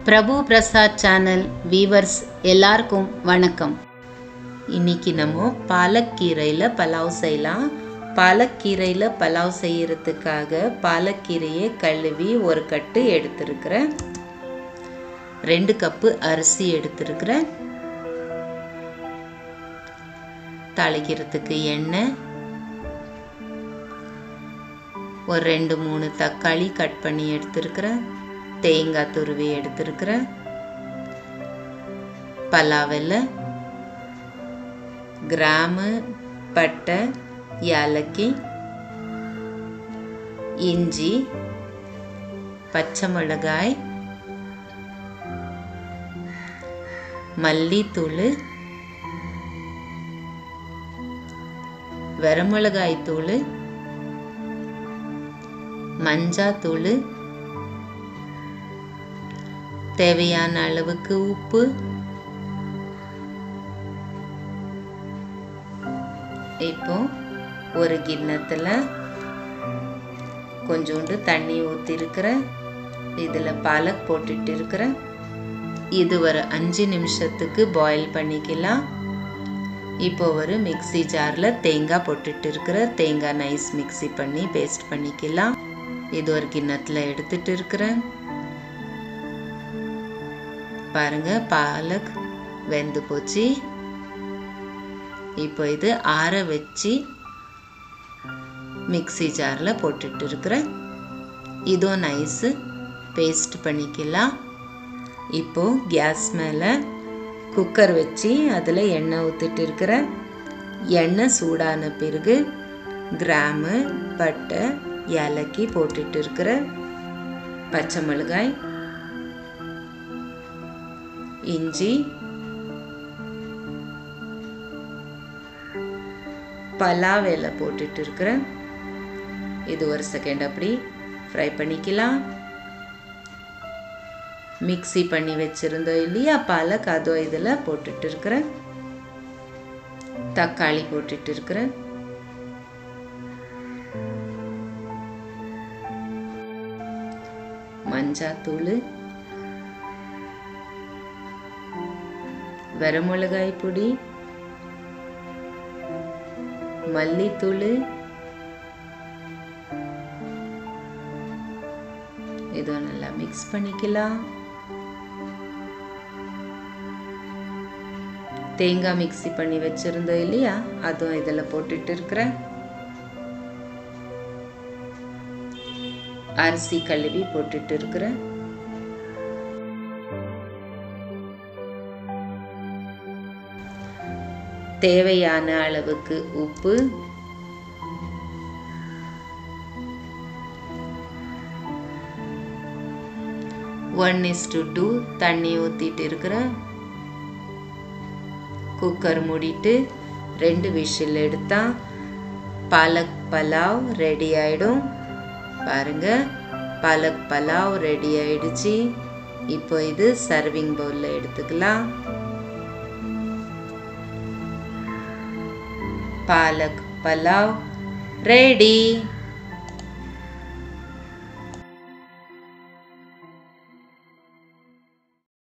பிரபு Prasad channel viewers எல்லாருக்கும் வணக்கம் இன்னைக்கு நம்ம பாலக்கீரையில் பலாவ் செய்யலாம் பாலக்கீரையில் பலாவ் செய்யறதுக்காக பாலக்கீரையை கழுவி ஒரு கட்டு எடுத்திருக்கிறேன் ரெண்டு கப்பு அரிசி எடுத்திருக்கிறேன் தாளிக்கிறதுக்கு எண்ணெய் ஒரு ரெண்டு மூணு தக்காளி கட் பண்ணி எடுத்திருக்கிறேன் தேங்காய் துருவி எடுத்திருக்கிறேன் பலாவில் கிராமு பட்டை ஏலக்கி இஞ்சி பச்சை மிளகாய் மல்லித்தூள் வரமிளகாய் தூள் மஞ்சாத்தூள் தேவையான அளவுக்கு உப்பு இப்போ ஒரு கிண்ணத்தில் கொஞ்சோண்டு தண்ணி ஊற்றிருக்கிறேன் இதில் பாலக் போட்டுட்டு இருக்கிறேன் இது ஒரு அஞ்சு நிமிஷத்துக்கு பாயில் பண்ணிக்கலாம் இப்போ ஒரு மிக்சி ஜாரில் தேங்காய் போட்டுட்டு இருக்கிற தேங்காய் நைஸ் மிக்சி பண்ணி பேஸ்ட் பண்ணிக்கலாம் இது ஒரு கிண்ணத்தில் எடுத்துட்டு இருக்கிறேன் பாருங்க பாலக் வெந்து போச்சு இப்போ இது ஆற வச்சு மிக்சி ஜாரில் போட்டுட்டு இருக்கிறேன் இதுவும் நைஸு பேஸ்ட் பண்ணிக்கலாம் இப்போ கேஸ் மேலே குக்கர் வச்சு அதில் எண்ணெய் ஊற்றிட்டு இருக்கிறேன் எண்ணெய் சூடான பிறகு கிராமு பட்டை ஏலக்கி போட்டுட்டு இருக்கிறேன் பச்சை மிளகாய் இஞ்சி பலாவ் இலை போட்டுட்டு இருக்கிறேன் இது ஒரு செகண்ட் அப்படி ஃப்ரை பண்ணிக்கலாம் மிக்சி பண்ணி வச்சுருந்தோம் இல்லையா பாலக் அதோ இதில் போட்டுட்டு இருக்கிறேன் தக்காளி போட்டுட்டு இருக்கிறேன் மஞ்சாத்தூள் வரமிளகாய் பொடி மல்லித்தூள் இதோ நல்லா மிக்ஸ் பண்ணிக்கலாம் தேங்காய் மிக்சி பண்ணி வச்சிருந்தோம் இல்லையா அதுவும் இதில் போட்டுட்டு இருக்கிறேன் அரிசி கழுவி போட்டுட்டு இருக்கிறேன் தேவையான அளவுக்கு உப்பு ஒன் இஸ் டு டூ தண்ணி ஊற்றிட்டு இருக்கிறேன் குக்கர் மூடிட்டு ரெண்டு விஷில் எடுத்தா பாலக் பலாவ் ரெடி ஆயிடும் பாருங்க பாலக் பலாவ் ரெடி ஆயிடுச்சு இப்போ இது சர்விங் பவுலில் எடுத்துக்கலாம் பாலக் பலாவ் ரெடி